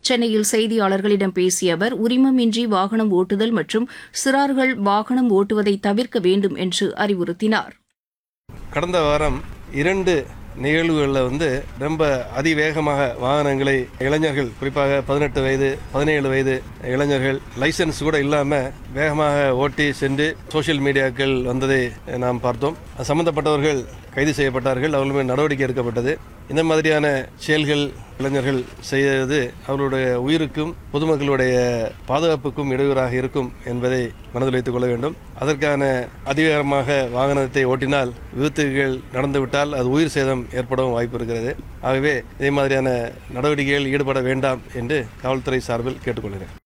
சென்னையில் செய்தியாளர்களிடம் பேசிய அவர் உரிமமின்றி வாகனம் ஓட்டுதல் மற்றும் சிறார்கள் வாகனம் ஓட்டுவதை தவிர்க்க வேண்டும் என்று அறிவுறுத்தினார் கடந்த வாரம் இரண்டு நிகழ்வுகளில் வந்து ரொம்ப அதிவேகமாக வாகனங்களை இளைஞர்கள் குறிப்பாக பதினெட்டு வயது பதினேழு வயது இளைஞர்கள் லைசன்ஸ் கூட இல்லாமல் வேகமாக ஓட்டி சென்று சோஷியல் மீடியாக்கள் வந்ததை நாம் பார்த்தோம் அது சம்பந்தப்பட்டவர்கள் கைது செய்யப்பட்டார்கள் அவர்கள் மேல் நடவடிக்கை எடுக்கப்பட்டது இந்த மாதிரியான செயல்கள் இளைஞர்கள் செய்வது அவர்களுடைய உயிருக்கும் பொதுமக்களுடைய பாதுகாப்புக்கும் இடையூறாக இருக்கும் என்பதை மனதில் வைத்துக் கொள்ள வேண்டும் அதற்கான அதிவேகமாக வாகனத்தை ஓட்டினால் விபத்துகள் நடந்துவிட்டால் அது உயிர் சேதம் ஏற்படவும் வாய்ப்பு இருக்கிறது ஆகவே இதே மாதிரியான நடவடிக்கைகள் ஈடுபட வேண்டாம் என்று காவல்துறை சார்பில் கேட்டுக்கொள்கிறேன்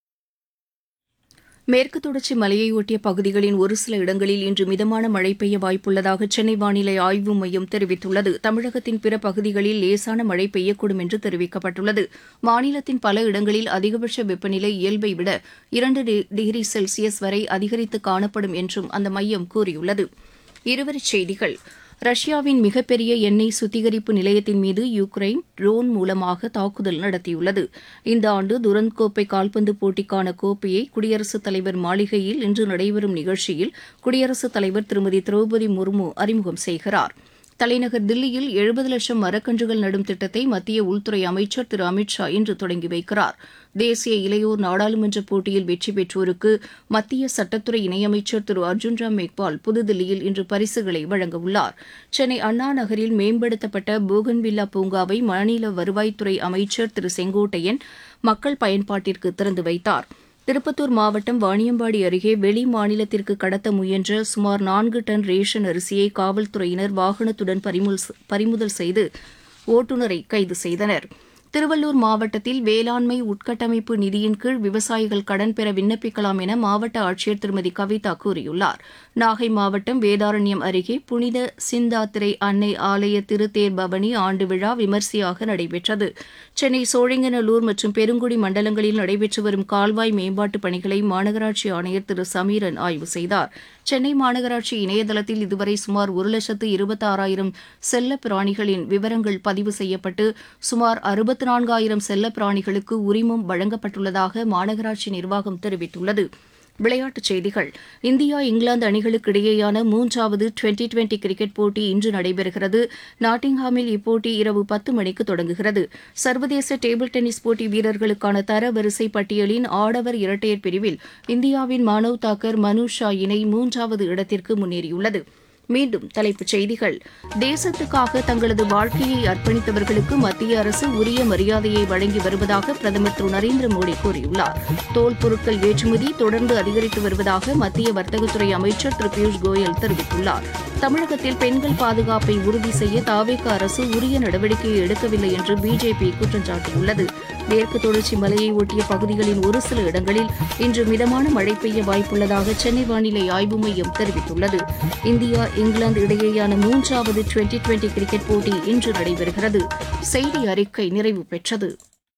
மேற்கு தொடர்ச்சி மலையை ஒட்டிய பகுதிகளின் ஒரு சில இடங்களில் இன்று மிதமான மழை பெய்ய வாய்ப்புள்ளதாக சென்னை வானிலை ஆய்வு மையம் தெரிவித்துள்ளது தமிழகத்தின் பிற பகுதிகளில் லேசான மழை பெய்யக்கூடும் என்று தெரிவிக்கப்பட்டுள்ளது மாநிலத்தின் பல இடங்களில் அதிகபட்ச வெப்பநிலை இயல்பை விட இரண்டு டி- டிகிரி செல்சியஸ் வரை அதிகரித்து காணப்படும் என்றும் அந்த மையம் கூறியுள்ளது இருவரிச் செய்திகள் ரஷ்யாவின் மிகப்பெரிய எண்ணெய் சுத்திகரிப்பு நிலையத்தின் மீது யுக்ரைன் ட்ரோன் மூலமாக தாக்குதல் நடத்தியுள்ளது இந்த ஆண்டு துரந்த் கோப்பை கால்பந்து போட்டிக்கான கோப்பையை குடியரசுத் தலைவர் மாளிகையில் இன்று நடைபெறும் நிகழ்ச்சியில் குடியரசுத் தலைவர் திருமதி திரௌபதி முர்மு அறிமுகம் செய்கிறார் தலைநகர் தில்லியில் எழுபது லட்சம் மரக்கன்றுகள் நடும் திட்டத்தை மத்திய உள்துறை அமைச்சர் திரு அமித் ஷா இன்று தொடங்கி வைக்கிறார் தேசிய இளையோர் நாடாளுமன்ற போட்டியில் வெற்றி பெற்றோருக்கு மத்திய சட்டத்துறை இணையமைச்சர் திரு அர்ஜுன் ராம் மேக்வால் புதுதில்லியில் இன்று பரிசுகளை வழங்கவுள்ளார் சென்னை அண்ணா நகரில் மேம்படுத்தப்பட்ட போகன்வில்லா பூங்காவை மாநில வருவாய்த்துறை அமைச்சர் திரு செங்கோட்டையன் மக்கள் பயன்பாட்டிற்கு திறந்து வைத்தார் திருப்பத்தூர் மாவட்டம் வாணியம்பாடி அருகே வெளி மாநிலத்திற்கு கடத்த முயன்ற சுமார் நான்கு டன் ரேஷன் அரிசியை காவல்துறையினர் வாகனத்துடன் பறிமுல்- பறிமுதல் செய்து ஓட்டுநரை கைது செய்தனர் திருவள்ளூர் மாவட்டத்தில் வேளாண்மை உட்கட்டமைப்பு நிதியின் கீழ் விவசாயிகள் கடன் பெற விண்ணப்பிக்கலாம் என மாவட்ட ஆட்சியர் திருமதி கவிதா கூறியுள்ளார் நாகை மாவட்டம் வேதாரண்யம் அருகே புனித சிந்தாத்திரை அன்னை ஆலய திருத்தேர் பவனி ஆண்டு விழா விமர்சையாக நடைபெற்றது சென்னை சோழிங்கநல்லூர் மற்றும் பெருங்குடி மண்டலங்களில் நடைபெற்று வரும் கால்வாய் மேம்பாட்டு பணிகளை மாநகராட்சி ஆணையர் திரு சமீரன் ஆய்வு செய்தார் சென்னை மாநகராட்சி இணையதளத்தில் இதுவரை சுமார் ஒரு லட்சத்து இருபத்தாறாயிரம் செல்ல பிராணிகளின் விவரங்கள் பதிவு செய்யப்பட்டு சுமார் அறுபத்தி நான்காயிரம் செல்ல பிராணிகளுக்கு உரிமம் வழங்கப்பட்டுள்ளதாக மாநகராட்சி நிர்வாகம் தெரிவித்துள்ளது விளையாட்டுச் செய்திகள் இந்தியா இங்கிலாந்து அணிகளுக்கு இடையேயான மூன்றாவது டுவெண்டி டுவெண்டி கிரிக்கெட் போட்டி இன்று நடைபெறுகிறது நாட்டிங்ஹாமில் இப்போட்டி இரவு பத்து மணிக்கு தொடங்குகிறது சர்வதேச டேபிள் டென்னிஸ் போட்டி வீரர்களுக்கான தரவரிசை பட்டியலின் ஆடவர் இரட்டையர் பிரிவில் இந்தியாவின் மானவ் தாக்கர் மனு ஷா இணை மூன்றாவது இடத்திற்கு முன்னேறியுள்ளது மீண்டும் தலைப்புச் செய்திகள் தேசத்துக்காக தங்களது வாழ்க்கையை அர்ப்பணித்தவர்களுக்கு மத்திய அரசு உரிய மரியாதையை வழங்கி வருவதாக பிரதமர் திரு நரேந்திர மோடி கூறியுள்ளார் தோல் பொருட்கள் ஏற்றுமதி தொடர்ந்து அதிகரித்து வருவதாக மத்திய வர்த்தகத்துறை அமைச்சர் திரு பியூஷ் கோயல் தெரிவித்துள்ளார் தமிழகத்தில் பெண்கள் பாதுகாப்பை உறுதி செய்ய தாவேக அரசு உரிய நடவடிக்கையை எடுக்கவில்லை என்று பிஜேபி குற்றம் சாட்டியுள்ளது மேற்கு தொடர்ச்சி மலையை ஒட்டிய பகுதிகளின் ஒரு சில இடங்களில் இன்று மிதமான மழை பெய்ய வாய்ப்புள்ளதாக சென்னை வானிலை ஆய்வு மையம் தெரிவித்துள்ளது இந்தியா இங்கிலாந்து இடையேயான மூன்றாவது டுவெண்டி டுவெண்டி கிரிக்கெட் போட்டி இன்று நடைபெறுகிறது செய்தி அறிக்கை நிறைவு பெற்றது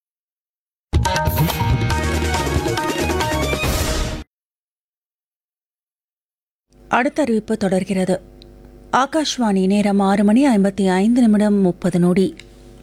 அடுத்த அறிவிப்பு தொடர்கிறது ஆகாஷ்வாணி நேரம் ஆறு மணி ஐம்பத்தி ஐந்து நிமிடம் முப்பது நொடி